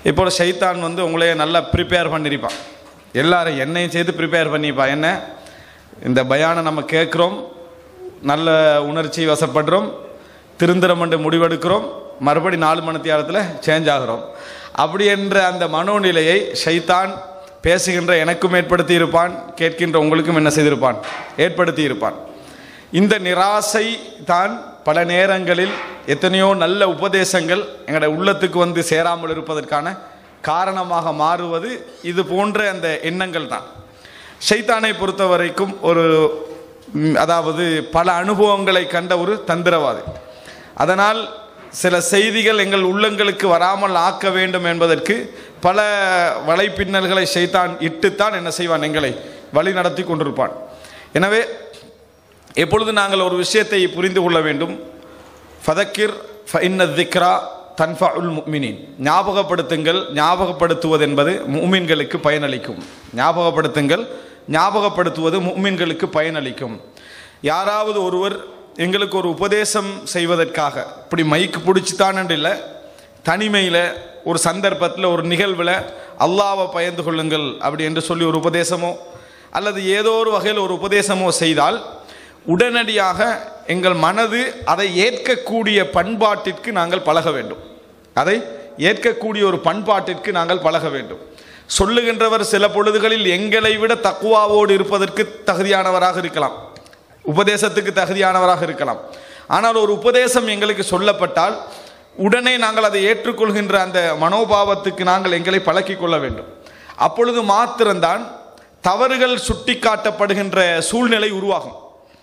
இப்போ ஷைத்தான் வந்து உங்களையே நல்லா ப்ரிப்பேர் பண்ணியிருப்பான் எல்லாரும் என்னையும் சேர்த்து ப்ரிப்பேர் பண்ணிப்பான் என்ன இந்த பயானை நம்ம கேட்குறோம் நல்ல உணர்ச்சி வசப்படுறோம் திருந்திரமண்டு முடிவெடுக்கிறோம் மறுபடி நாலு மணி நேரத்தில் சேஞ்ச் ஆகிறோம் அப்படி என்ற அந்த மனோநிலையை ஷைத்தான் பேசுகின்ற எனக்கும் ஏற்படுத்தி இருப்பான் கேட்கின்ற உங்களுக்கும் என்ன செய்திருப்பான் ஏற்படுத்தி இருப்பான் இந்த நிராசை தான் பல நேரங்களில் எத்தனையோ நல்ல உபதேசங்கள் எங்களோட உள்ளத்துக்கு வந்து சேராமல் இருப்பதற்கான காரணமாக மாறுவது இது போன்ற அந்த எண்ணங்கள் தான் ஷைத்தானை பொறுத்த வரைக்கும் ஒரு ம், அதாவது பல அனுபவங்களை கண்ட ஒரு தந்திரவாதி அதனால் சில செய்திகள் எங்கள் உள்ளங்களுக்கு வராமல் ஆக்க வேண்டும் என்பதற்கு பல வலைப்பின்னல்களை ஷைத்தான் இட்டுத்தான் என்ன செய்வான் எங்களை வழி நடத்தி கொண்டிருப்பான் எனவே எப்பொழுது நாங்கள் ஒரு விஷயத்தை புரிந்து கொள்ள வேண்டும் ஃபதக்கிர் ஃபஇன்ன திக்ரா தன்ஃபா உல் முக்மினின் ஞாபகப்படுத்துங்கள் ஞாபகப்படுத்துவது என்பது முக்மின்களுக்கு பயனளிக்கும் ஞாபகப்படுத்துங்கள் ஞாபகப்படுத்துவது முக்மின்களுக்கு பயனளிக்கும் யாராவது ஒருவர் எங்களுக்கு ஒரு உபதேசம் செய்வதற்காக இப்படி மைக்கு பிடிச்சித்தான் இல்லை தனிமையில் ஒரு சந்தர்ப்பத்தில் ஒரு நிகழ்வில் அல்லாவை பயந்து கொள்ளுங்கள் அப்படி என்று சொல்லி ஒரு உபதேசமோ அல்லது ஏதோ ஒரு வகையில் ஒரு உபதேசமோ செய்தால் உடனடியாக எங்கள் மனது அதை ஏற்கக்கூடிய பண்பாட்டிற்கு நாங்கள் பழக வேண்டும் அதை ஏற்கக்கூடிய ஒரு பண்பாட்டிற்கு நாங்கள் பழக வேண்டும் சொல்லுகின்றவர் சில பொழுதுகளில் எங்களை விட தக்குவாவோடு இருப்பதற்கு தகுதியானவராக இருக்கலாம் உபதேசத்துக்கு தகுதியானவராக இருக்கலாம் ஆனால் ஒரு உபதேசம் எங்களுக்கு சொல்லப்பட்டால் உடனே நாங்கள் அதை ஏற்றுக்கொள்கின்ற அந்த மனோபாவத்துக்கு நாங்கள் எங்களை பழக்கிக் கொள்ள வேண்டும் அப்பொழுது மாத்திரம்தான் தவறுகள் சுட்டிக்காட்டப்படுகின்ற சூழ்நிலை உருவாகும்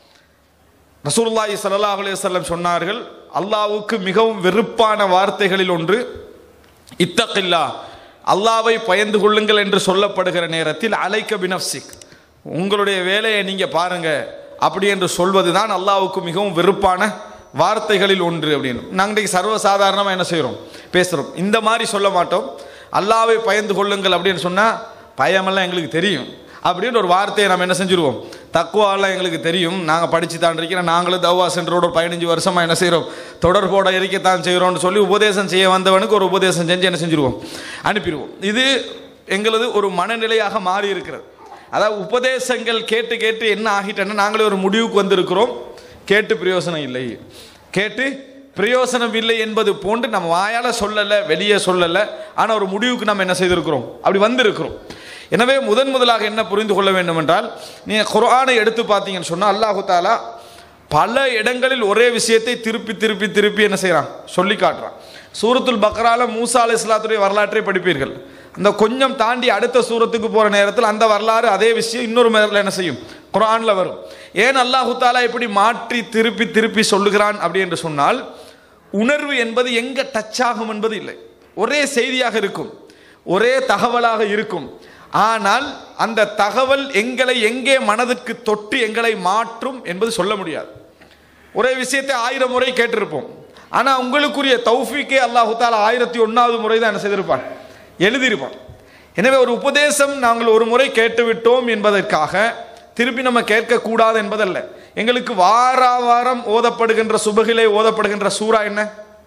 ரசூலுல்லாஹி ஸல்லல்லாஹு அலைஹி வஸல்லம் சொன்னார்கள் அல்லாஹ்வுக்கு மிகவும் வெறுப்பான வார்த்தைகளில் ஒன்று இத்தகில்லா அல்லாவை பயந்து கொள்ளுங்கள் என்று சொல்லப்படுகிற நேரத்தில் அலைக்க பினப்சிக் உங்களுடைய வேலையை நீங்க பாருங்க அப்படி என்று சொல்வது தான் அல்லாஹ்வுக்கு மிகவும் வெறுப்பான வார்த்தைகளில் ஒன்று அப்படின்னு நாங்கள் இன்றைக்கு சர்வசாதாரணமாக என்ன செய்கிறோம் பேசுகிறோம் இந்த மாதிரி சொல்ல மாட்டோம் அல்லாவை பயந்து கொள்ளுங்கள் அப்படின்னு சொன்னால் பயமெல்லாம் எங்களுக்கு தெரியும் அப்படின்னு ஒரு வார்த்தையை நம்ம என்ன செஞ்சுருவோம் தக்குவாலாம் எங்களுக்கு தெரியும் நாங்கள் படித்து தான் இருக்கிறோம் நாங்களும் தவா சென்டரோட ஒரு பதினஞ்சு வருஷமாக என்ன செய்கிறோம் தொடர்போட இருக்கத்தான் செய்கிறோம்னு சொல்லி உபதேசம் செய்ய வந்தவனுக்கு ஒரு உபதேசம் செஞ்சு என்ன செஞ்சுருவோம் அனுப்பிடுவோம் இது எங்களது ஒரு மனநிலையாக மாறி இருக்கிறது அதாவது உபதேசங்கள் கேட்டு கேட்டு என்ன ஆகிட்டேன்னா நாங்களே ஒரு முடிவுக்கு வந்திருக்கிறோம் கேட்டு பிரயோசனம் இல்லை கேட்டு பிரயோசனம் இல்லை என்பது போன்று நம்ம வாயால் சொல்லலை வெளியே சொல்லலை ஆனால் ஒரு முடிவுக்கு நம்ம என்ன செய்திருக்கிறோம் அப்படி வந்திருக்கிறோம் எனவே முதன் முதலாக என்ன புரிந்து கொள்ள வேண்டும் என்றால் நீங்கள் குர்ஆனை எடுத்து பார்த்தீங்கன்னு சொன்னால் அல்லாஹு தாலா பல இடங்களில் ஒரே விஷயத்தை திருப்பி திருப்பி திருப்பி என்ன செய்கிறான் சொல்லி காட்டுறான் சூரத்துல் பக்ரால மூசா அலை இஸ்லாத்துடைய வரலாற்றை படிப்பீர்கள் அந்த கொஞ்சம் தாண்டி அடுத்த சூரத்துக்கு போகிற நேரத்தில் அந்த வரலாறு அதே விஷயம் இன்னொரு மேரில் என்ன செய்யும் குர்ஆனில் வரும் ஏன் அல்லாஹு தாலா இப்படி மாற்றி திருப்பி திருப்பி சொல்லுகிறான் அப்படி என்று சொன்னால் உணர்வு என்பது எங்கே டச் ஆகும் என்பது இல்லை ஒரே செய்தியாக இருக்கும் ஒரே தகவலாக இருக்கும் ஆனால் அந்த தகவல் எங்களை எங்கே மனதிற்கு தொட்டு எங்களை மாற்றும் என்பது சொல்ல முடியாது ஒரே விஷயத்தை ஆயிரம் முறை கேட்டிருப்போம் ஆனால் உங்களுக்குரிய தௌஃபீக்கே அல்லாஹு தாலா ஆயிரத்தி ஒன்றாவது முறை தான் என்ன செய்திருப்பான் எழுதியிருப்பான் எனவே ஒரு உபதேசம் நாங்கள் ஒரு முறை கேட்டுவிட்டோம் என்பதற்காக திருப்பி நம்ம கேட்கக்கூடாது என்பதல்ல எங்களுக்கு வார வாரம் ஓதப்படுகின்ற சுபகிலே ஓதப்படுகின்ற சூறா என்ன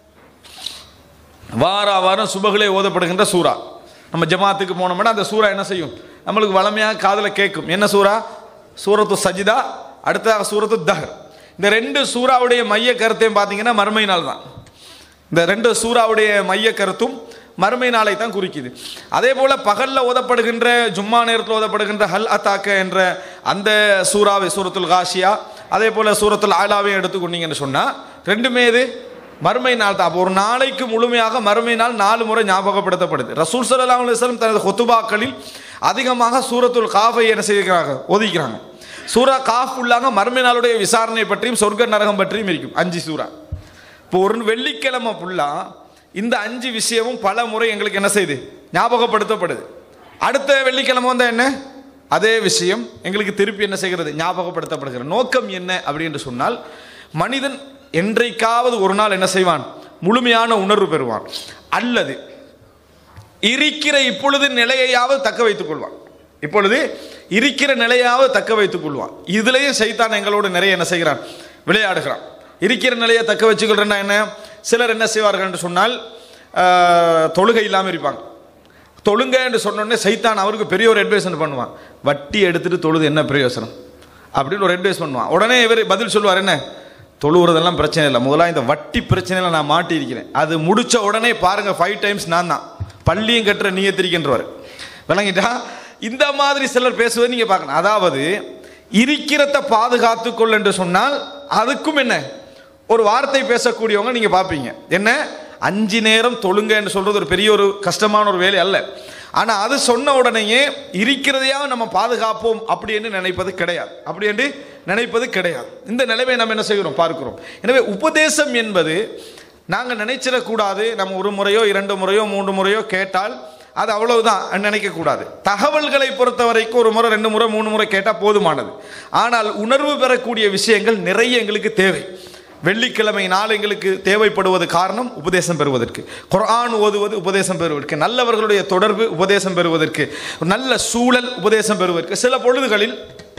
வார வாரம் சுபகிலே ஓதப்படுகின்ற சூறா நம்ம ஜமாத்துக்கு போனோம்னா அந்த சூறா என்ன செய்யும் நம்மளுக்கு வளமையாக காதில் கேட்கும் என்ன சூறா சூரத்து சஜிதா அடுத்ததாக சூரத்து தஹர் இந்த ரெண்டு சூறாவுடைய மைய கருத்தையும் பார்த்தீங்கன்னா மறுமை நாள் தான் இந்த ரெண்டு சூறாவுடைய மைய கருத்தும் மறுமை நாளை தான் குறிக்குது அதே போல் பகலில் ஓதப்படுகின்ற ஜும்மா நேரத்தில் ஓதப்படுகின்ற ஹல் அத்தாக்க என்ற அந்த சூறாவை சூரத்துல் காஷியா அதே போல் சூரத்துல் ஆலாவையும் எடுத்துக்கொண்டீங்கன்னு சொன்னால் ரெண்டுமே இது மறுமை நாள் தான் அப்போ ஒரு நாளைக்கு முழுமையாக மறுமை நாள் நாலு முறை ஞாபகப்படுத்தப்படுது ரசூல் சல்லா அலுவலம் தனது ஹொத்துபாக்களில் அதிகமாக சூரத்துல் காஃபை என்ன செய்கிறாங்க ஒதுக்கிறாங்க சூரா காஃப் உள்ளாங்க மறுமை நாளுடைய விசாரணை பற்றியும் சொர்க்க நரகம் பற்றியும் இருக்கும் அஞ்சு சூறா இப்போ ஒரு வெள்ளிக்கிழமை ஃபுல்லாக இந்த அஞ்சு விஷயமும் பல முறை எங்களுக்கு என்ன செய்யுது ஞாபகப்படுத்தப்படுது அடுத்த வெள்ளிக்கிழமை வந்தால் என்ன அதே விஷயம் எங்களுக்கு திருப்பி என்ன செய்கிறது ஞாபகப்படுத்தப்படுகிற நோக்கம் என்ன அப்படின்னு சொன்னால் மனிதன் என்றைக்காவது ஒரு நாள் என்ன செய்வான் முழுமையான உணர்வு பெறுவான் அல்லது இருக்கிற இப்பொழுது நிலையையாவது தக்க வைத்துக் கொள்வான் இப்பொழுது இருக்கிற நிலையாவது தக்க வைத்துக் கொள்வான் இதுலேயும் சைத்தான் எங்களோடு நிறைய என்ன செய்கிறான் விளையாடுகிறான் இருக்கிற நிலையை தக்க வச்சுக்கொள்றேன்னா என்ன சிலர் என்ன செய்வார்கள் என்று சொன்னால் ஆஹ், தொழுகை இல்லாமல் இருப்பாங்க தொழுங்க என்று சொன்னோடனே சைத்தான் அவருக்கு பெரிய ஒரு அட்வைஸ் பண்ணுவான் வட்டி எடுத்துட்டு தொழுது என்ன பிரயோசனம் அப்படின்னு ஒரு அட்வைஸ் பண்ணுவான் உடனே இவர் பதில் சொல்லுவார் என்ன தொழுவுறதெல்லாம் பிரச்சனை இல்லை முதல்ல இந்த வட்டி பிரச்சனையில் நான் மாட்டியிருக்கிறேன் அது முடிச்ச உடனே பாருங்க ஃபைவ் டைம்ஸ் நான் தான் பள்ளியும் கட்டுற நீயத்திரிக்கின்றவர் விளங்கிட்டா இந்த மாதிரி சிலர் பேசுவதை நீங்க பார்க்கணும் அதாவது இருக்கிறத பாதுகாத்துக்கொள் என்று சொன்னால் அதுக்கும் என்ன ஒரு வார்த்தை பேசக்கூடியவங்க நீங்க பார்ப்பீங்க என்ன அஞ்சு நேரம் தொழுங்க என்று சொல்றது ஒரு பெரிய ஒரு கஷ்டமான ஒரு வேலை அல்ல ஆனா அது சொன்ன உடனேயே இருக்கிறதையாவது நம்ம பாதுகாப்போம் அப்படி என்று நினைப்பது கிடையாது அப்படி என்று நினைப்பது கிடையாது இந்த நிலைமை நம்ம என்ன செய்கிறோம் பார்க்கிறோம் எனவே உபதேசம் என்பது நாங்கள் நினைச்சிடக்கூடாது நம்ம ஒரு முறையோ இரண்டு முறையோ மூன்று முறையோ கேட்டால் அது அவ்வளவுதான் நினைக்கக்கூடாது தகவல்களை பொறுத்த வரைக்கும் ஒரு முறை ரெண்டு முறை மூணு முறை கேட்டால் போதுமானது ஆனால் உணர்வு பெறக்கூடிய விஷயங்கள் நிறைய எங்களுக்கு தேவை வெள்ளிக்கிழமை நாள் எங்களுக்கு தேவைப்படுவது காரணம் உபதேசம் பெறுவதற்கு குர்ஆன் ஓதுவது உபதேசம் பெறுவதற்கு நல்லவர்களுடைய தொடர்பு உபதேசம் பெறுவதற்கு ஒரு நல்ல சூழல் உபதேசம் பெறுவதற்கு சில பொழுதுகளில்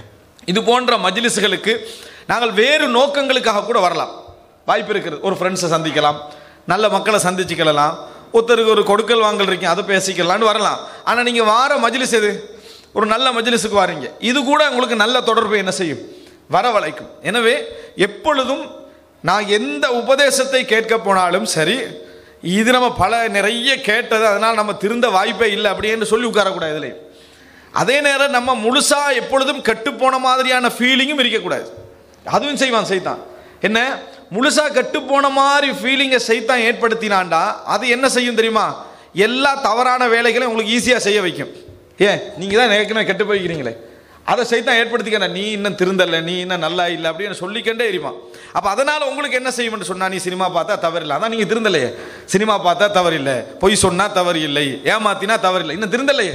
இது போன்ற மஜ்லிஸ்களுக்கு நாங்கள் வேறு நோக்கங்களுக்காக கூட வரலாம் வாய்ப்பு இருக்கிறது ஒரு ஃப்ரெண்ட்ஸை சந்திக்கலாம் நல்ல மக்களை சந்திச்சுக்கலாம் ஒருத்தருக்கு ஒரு கொடுக்கல் வாங்கல் இருக்கீங்க அதை பேசிக்கலாம்னு வரலாம் ஆனால் நீங்கள் வார மஜ்லிஸ் எது ஒரு நல்ல மஜ்லிஸுக்கு வாரீங்க இது கூட உங்களுக்கு நல்ல தொடர்பு என்ன செய்யும் வரவழைக்கும் எனவே எப்பொழுதும் நான் எந்த உபதேசத்தை கேட்க போனாலும் சரி இது நம்ம பல நிறைய கேட்டது அதனால் நம்ம திருந்த வாய்ப்பே இல்லை அப்படின்னு சொல்லி உட்காரக்கூடாது இதில் அதே நேரம் நம்ம முழுசா எப்பொழுதும் கெட்டுப்போன மாதிரியான ஃபீலிங்கும் இருக்கக்கூடாது அதுவும் செய்வான் செய்தான் என்ன முழுசா கெட்டுப்போன மாதிரி ஃபீலிங்கை செய்தான் ஏற்படுத்தினான்டா அது என்ன செய்யும் தெரியுமா எல்லா தவறான வேலைகளையும் உங்களுக்கு ஈஸியாக செய்ய வைக்கும் ஏன் நீங்கள் தான் ஏற்கனவே கெட்டு போய்க்கிறீங்களே அதை செய்தான் ஏற்படுத்திக்க நீ இன்னும் திருந்தல நீ இன்னும் நல்லா இல்லை அப்படின்னு சொல்லிக்கண்டே இருப்பான் அப்போ அதனால் உங்களுக்கு என்ன செய்யும்னு சொன்னா நீ சினிமா பார்த்தா தவறில்லை அதான் நீங்கள் திருந்தலையே சினிமா பார்த்தா தவறில்லை பொய் சொன்னா தவறு இல்லை ஏமாத்தினா தவறில்லை இன்னும் திருந்தலையே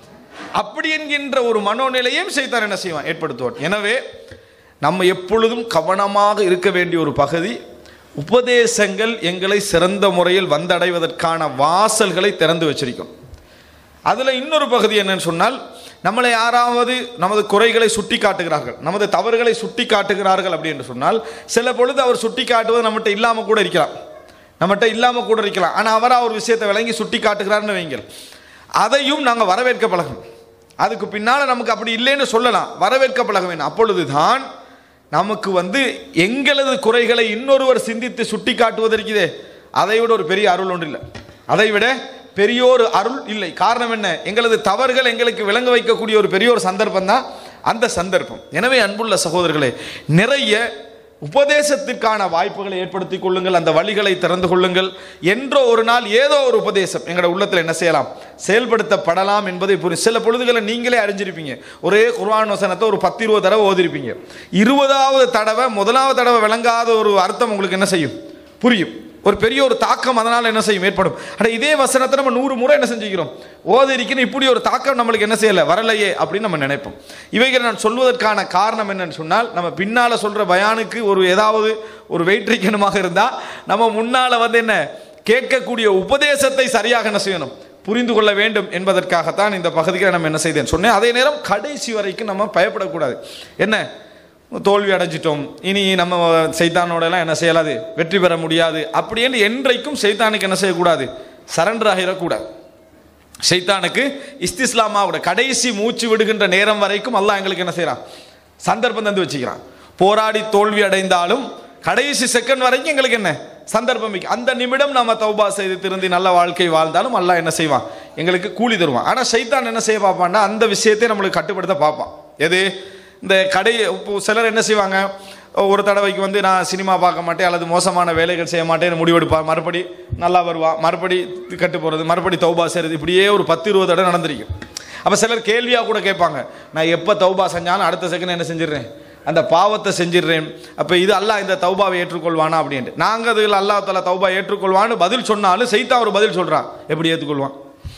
அப்படி என்கின்ற ஒரு மனோநிலையும் செய்தான் என்ன செய்வான் ஏற்படுத்துவான் எனவே நம்ம எப்பொழுதும் கவனமாக இருக்க வேண்டிய ஒரு பகுதி உபதேசங்கள் எங்களை சிறந்த முறையில் வந்தடைவதற்கான வாசல்களை திறந்து வச்சிருக்கும் அதில் இன்னொரு பகுதி என்னன்னு சொன்னால் நம்மளை யாராவது நமது குறைகளை சுட்டி காட்டுகிறார்கள் நமது தவறுகளை சுட்டி காட்டுகிறார்கள் அப்படி என்று சொன்னால் சில பொழுது அவர் சுட்டி காட்டுவது நம்மகிட்ட இல்லாமல் கூட இருக்கலாம் நம்மகிட்ட இல்லாமல் கூட இருக்கலாம் ஆனால் அவராக ஒரு விஷயத்தை விளங்கி சுட்டி காட்டுகிறார்னு வைங்கள் அதையும் நாங்கள் வரவேற்க பழகணும் அதுக்கு பின்னால் நமக்கு அப்படி இல்லைன்னு சொல்லலாம் வரவேற்க பழக வேண்டும் அப்பொழுது தான் நமக்கு வந்து எங்களது குறைகளை இன்னொருவர் சிந்தித்து சுட்டி காட்டுவதற்குதே அதை விட ஒரு பெரிய அருள் ஒன்று இல்லை அதை விட பெரியோரு அருள் இல்லை காரணம் என்ன எங்களது தவறுகள் எங்களுக்கு விளங்க வைக்கக்கூடிய ஒரு பெரிய ஒரு சந்தர்ப்பம் தான் அந்த சந்தர்ப்பம் எனவே அன்புள்ள சகோதரர்களே நிறைய உபதேசத்திற்கான வாய்ப்புகளை ஏற்படுத்திக் கொள்ளுங்கள் அந்த வழிகளை திறந்து கொள்ளுங்கள் என்றோ ஒரு நாள் ஏதோ ஒரு உபதேசம் எங்களோட உள்ளத்தில் என்ன செய்யலாம் செயல்படுத்தப்படலாம் என்பதை புரியும் சில பொழுதுகளை நீங்களே அறிஞ்சிருப்பீங்க ஒரே குர்ஆன் வசனத்தை ஒரு பத்து இருபது தடவை ஓதிருப்பீங்க இருபதாவது தடவை முதலாவது தடவை விளங்காத ஒரு அர்த்தம் உங்களுக்கு என்ன செய்யும் புரியும் ஒரு பெரிய ஒரு தாக்கம் அதனால் என்ன செய்யும் ஏற்படும் அட இதே வசனத்தை நம்ம நூறு முறை என்ன செஞ்சுக்கிறோம் ஓதிரிக்குன்னு இப்படி ஒரு தாக்கம் நம்மளுக்கு என்ன செய்யலை வரலையே அப்படின்னு நம்ம நினைப்போம் இவைகளை நான் சொல்வதற்கான காரணம் என்னன்னு சொன்னால் நம்ம பின்னால் சொல்கிற பயானுக்கு ஒரு ஏதாவது ஒரு வெயிட்ரிக்கணுமாக இருந்தால் நம்ம முன்னால் வந்து என்ன கேட்கக்கூடிய உபதேசத்தை சரியாக என்ன செய்யணும் புரிந்து கொள்ள வேண்டும் என்பதற்காகத்தான் இந்த பகுதியில் நம்ம என்ன செய்தேன் சொன்னேன் அதே நேரம் கடைசி வரைக்கும் நம்ம பயப்படக்கூடாது என்ன தோல்வி அடைஞ்சிட்டோம் இனி நம்ம சைத்தானோட எல்லாம் என்ன செய்யலாது வெற்றி பெற முடியாது அப்படின்னு என்றைக்கும் சைத்தானுக்கு என்ன செய்யக்கூடாது சரண்டர் ஆகிடக்கூடாது சைத்தானுக்கு இஸ்திஸ்லாமாவோட கடைசி மூச்சு விடுகின்ற நேரம் வரைக்கும் அல்லாஹ் எங்களுக்கு என்ன செய்கிறான் சந்தர்ப்பம் தந்து வச்சுக்கிறான் போராடி தோல்வி அடைந்தாலும் கடைசி செகண்ட் வரைக்கும் எங்களுக்கு என்ன சந்தர்ப்பம் வைக்கும் அந்த நிமிடம் நம்ம தௌபா செய்து திருந்தி நல்ல வாழ்க்கை வாழ்ந்தாலும் அல்லாஹ் என்ன செய்வான் எங்களுக்கு கூலி தருவான் ஆனால் சைத்தான் என்ன செய்ய பார்ப்பான்னா அந்த விஷயத்தை நம்மளுக்கு கட்டுப்படுத்த பார்ப்பான் எது இந்த கடை இப்போ சிலர் என்ன செய்வாங்க ஒரு தடவைக்கு வந்து நான் சினிமா பார்க்க மாட்டேன் அல்லது மோசமான வேலைகள் செய்ய மாட்டேன் முடிவெடுப்பா மறுபடி நல்லா வருவா மறுபடி கட்டு போகிறது மறுபடி தௌபா செய்கிறது இப்படியே ஒரு பத்து இருபது தடவை நடந்திருக்கும் அப்போ சிலர் கேள்வியாக கூட கேட்பாங்க நான் எப்போ தௌபா செஞ்சாலும் அடுத்த செகண்ட் என்ன செஞ்சிடுறேன் அந்த பாவத்தை செஞ்சிடுறேன் அப்போ இது அல்லாஹ் இந்த தௌபாவை ஏற்றுக்கொள்வானா அப்படின்ட்டு நாங்கள் அதில் அல்லாஹ் தலா தௌபா ஏற்றுக்கொள்வான்னு பதில் சொன்னாலும் சைத்தா ஒரு பதில் சொல்கிறான் எப்படி ஏற்றுக்கொள்வான்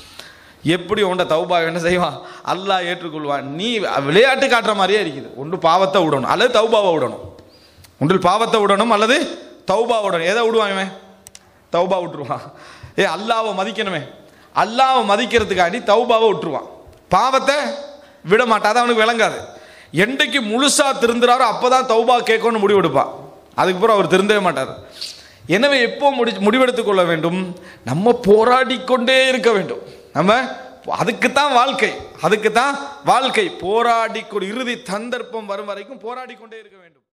எப்படி உன்ட தௌபா என்ன செய்வான் அல்லாஹ் ஏற்றுக்கொள்வான் நீ விளையாட்டு காட்டுற மாதிரியே இருக்குது ஒன்று பாவத்தை விடணும் அல்லது தௌபாவை விடணும் ஒன்றில் பாவத்தை விடணும் அல்லது தௌபா விடணும் எதை விடுவான் இவன் தௌபா விட்டுருவான் ஏ அல்லாவை மதிக்கணுமே அல்லாவை மதிக்கிறதுக்காண்டி தௌபாவை விட்டுருவான் பாவத்தை விட மாட்டான் அது அவனுக்கு விளங்காது என்றைக்கு முழுசா திருந்துறாரோ அப்பதான் தௌபா கேட்கணும்னு முடிவெடுப்பான் அதுக்கப்புறம் அவர் திருந்தவே மாட்டார் எனவே எப்போ முடி முடிவெடுத்துக் கொள்ள வேண்டும் நம்ம போராடி கொண்டே இருக்க வேண்டும் நம்ம அதுக்கு தான் வாழ்க்கை அதுக்கு தான் வாழ்க்கை போராடி கொ- இறுதி சந்தர்ப்பம் வரும் வரைக்கும் போராடி கொண்டே இருக்க வேண்டும்